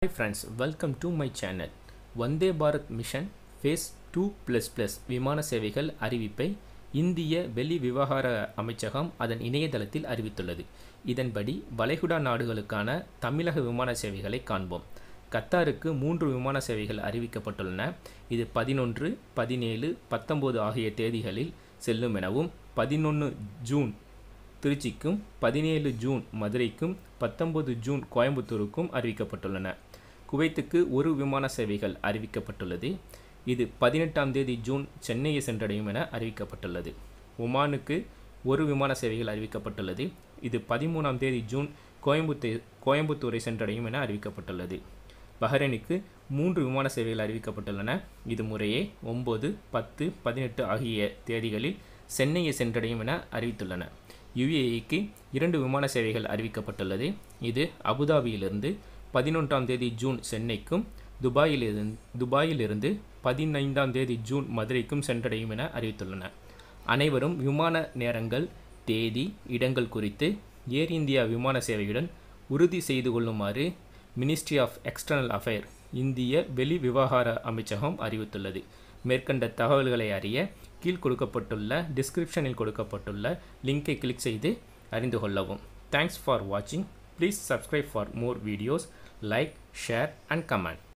Hi friends, welcome to my channel. Vande Bharat mission phase two plus plus விமான சேவைகள் அறிவிப்பை இந்திய வெளி விவகார அமைச்சகம் அதன் இணையதளத்தில் அறிவித்துள்ளது இதன்படி வளைகுடா நாடுகளுக்கான தமிழக விமான சேவைகளை காண்போம் கத்தாருக்கு மூன்று விமான சேவைகள் அறிவிக்கப்பட்டுள்ளன இது பதினொன்று பதினேழு பத்தொம்போது ஆகிய தேதிகளில் செல்லும் எனவும் பதினொன்று ஜூன் திருச்சிக்கும் பதினேழு ஜூன் மதுரைக்கும் பத்தொன்பது ஜூன் கோயம்புத்தூருக்கும் அறிவிக்கப்பட்டுள்ளன குவைத்துக்கு ஒரு விமான சேவைகள் அறிவிக்கப்பட்டுள்ளது இது பதினெட்டாம் தேதி ஜூன் சென்னையை சென்றடையும் என அறிவிக்கப்பட்டுள்ளது ஒமானுக்கு ஒரு விமான சேவைகள் அறிவிக்கப்பட்டுள்ளது இது பதிமூணாம் தேதி ஜூன் கோயம்புத்தூர் கோயம்புத்தூரை சென்றடையும் என அறிவிக்கப்பட்டுள்ளது பஹ்ரைனுக்கு மூன்று விமான சேவைகள் அறிவிக்கப்பட்டுள்ளன இது முறையே ஒம்பது பத்து பதினெட்டு ஆகிய தேதிகளில் சென்னையை சென்றடையும் என அறிவித்துள்ளன யுஏஇக்கு இரண்டு விமான சேவைகள் அறிவிக்கப்பட்டுள்ளது இது அபுதாபியிலிருந்து பதினொன்றாம் தேதி ஜூன் சென்னைக்கும் துபாயிலிருந்து துபாயிலிருந்து பதினைந்தாம் தேதி ஜூன் மதுரைக்கும் சென்றடையும் என அறிவித்துள்ளன அனைவரும் விமான நேரங்கள் தேதி இடங்கள் குறித்து ஏர் இந்தியா விமான சேவையுடன் உறுதி செய்து கொள்ளுமாறு மினிஸ்ட்ரி ஆஃப் எக்ஸ்டர்னல் அஃபேர் இந்திய வெளி விவகார அமைச்சகம் அறிவித்துள்ளது மேற்கண்ட தகவல்களை அறிய கீழ் கொடுக்கப்பட்டுள்ள டிஸ்கிரிப்ஷனில் கொடுக்கப்பட்டுள்ள லிங்கை கிளிக் செய்து அறிந்து கொள்ளவும் தேங்க்ஸ் ஃபார் வாட்சிங் please subscribe for more videos like share and comment